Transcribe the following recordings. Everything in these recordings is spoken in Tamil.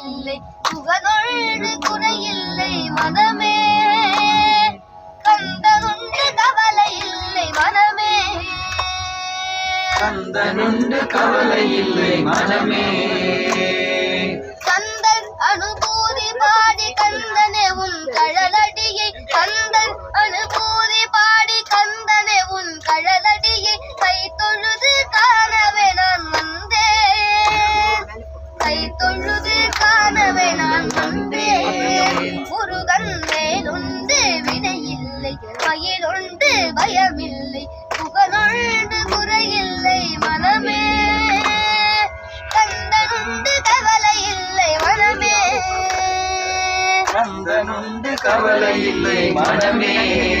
இல்லை புகழொழுது குறையில்லை மனமே கந்தனுண்டு கவலை இல்லை மனமே கந்தனுண்டு கவலை இல்லை மனமே கந்தன் அனுபூதி பாடி கந்தனே உன் கழலடியை கந்தன் அனுபூதி பாடி கந்தனே உன் கழலடியை கை தொழுது காணவே நான் வந்தேன் கை தொழுது காணவே நான் வந்தேன் முருகன் மேலுண்டு வினையில்லை மயிலுண்டு பயமில்லை புகழொண்டு குறையில்லை மனமே கந்தனுண்டு கவலை இல்லை மனமே கந்தனுண்டு கவலை இல்லை மனமே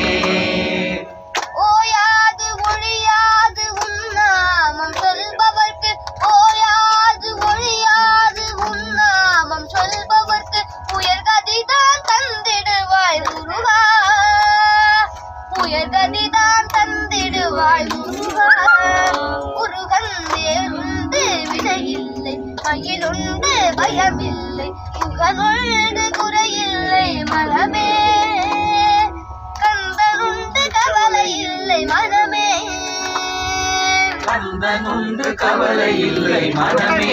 ஓயாது ஒழியாது உன்னாமம் சொல்பவர்க்கு ஓயாது ஒழியாது உன்னாமம் சொல்பவர்க்கு உயர்கதிதான் தந்திடுவாய் முருகா உயர்கதிதான் தந்திடுவாய் முருகா முருகன் வேறுண்டு வினையில்லை மயிலுண்டு பயமில்லை புகழொண்டு குறையில்லை மனமே கந்தனுண்டு கவலை இல்லை மனமே கந்தனுண்டு கவலை இல்லை மனமே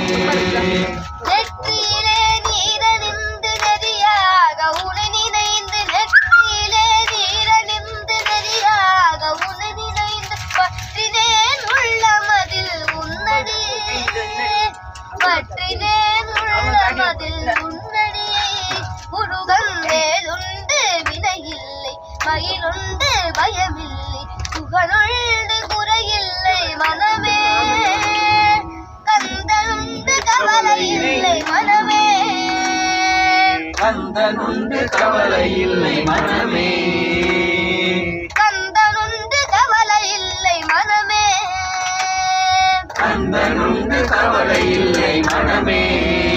நெற்றியிலே நீரணிந்து நெறியாக உனை நினைந்து நெற்றியிலே நீரணிந்து நெறியாக உனை நினைந்து பற்றினேன் உள்ளமதில் உன்னடி பற்றினேன் உள்ளமதில் உன்னடி முருகன் வேலுண்டு வினையில்லை மயிலுண்டு பயமில்லை புகழுண்டு குறையில்லை மனமே கந்தனுண்டு கவலை இல்லை மனமே கந்தனுண்டு கவலை இல்லை மனமே கந்தனுண்டு கவலை இல்லை மனமே கந்தனுண்டு கவலை இல்லை மனமே